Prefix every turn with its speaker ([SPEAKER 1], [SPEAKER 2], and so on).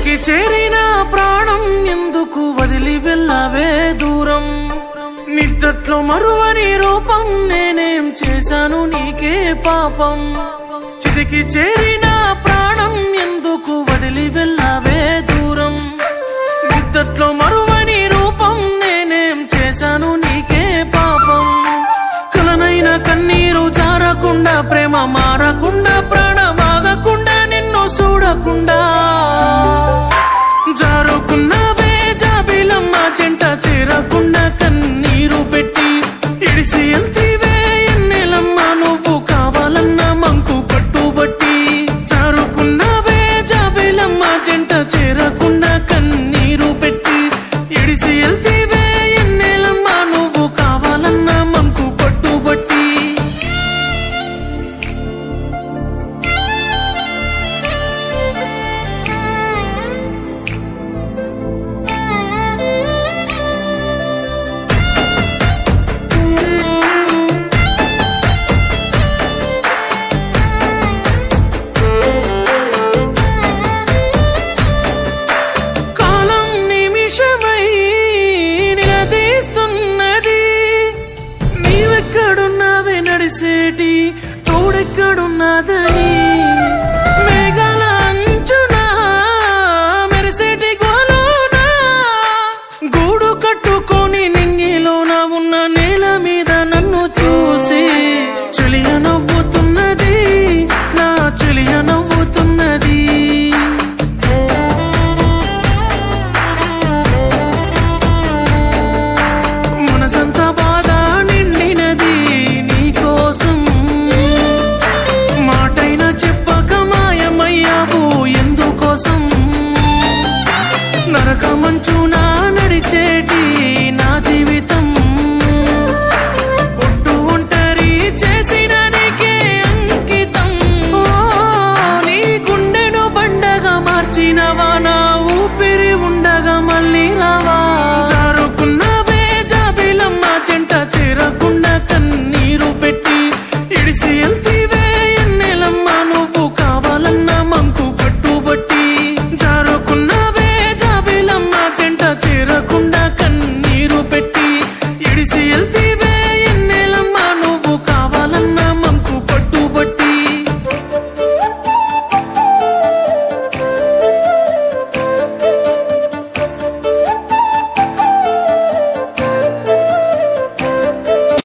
[SPEAKER 1] చితికి చేరిన ప్రాణం ఎందుకు వదిలి వెళ్ళవే దూరం నిద్దట్లో మరువని రూపం నేనేం చేశాను నీకే పాపం చితికి చేరిన ప్రాణం ఎందుకు వదిలి వెళ్ళవే దూరం నిద్దట్లో మరువని రూపం నేనేం చేశాను నీకే పాపం కలనైన కన్నీరు జారకుండా ప్రేమ మారకుండా ప్రాణమాగకుండా నిన్ను చూడకుండా జారుకున్నవే జాబిలమ్మ చెంట చేరకుండా కన్నీరు పెట్టి ఇడిసి ఎల్తీవే ఎన్నెలమ్మ నువ్వు కావాలన్న మంకు పట్టుబట్టి జారుకున్నవే జాబిలమ్మ చెంట చేరకుండా కన్నీరు పెట్టి ఇడిసి ఎల్తీవే ఎన్నెలమ్మ నువ్వు కావాలన్న మంకు పట్టుబట్టి కాలం నిమిషమై నిలదీస్తున్నది నీవెక్కడున్నావే నడిసేటి తోడెక్కడున్నదని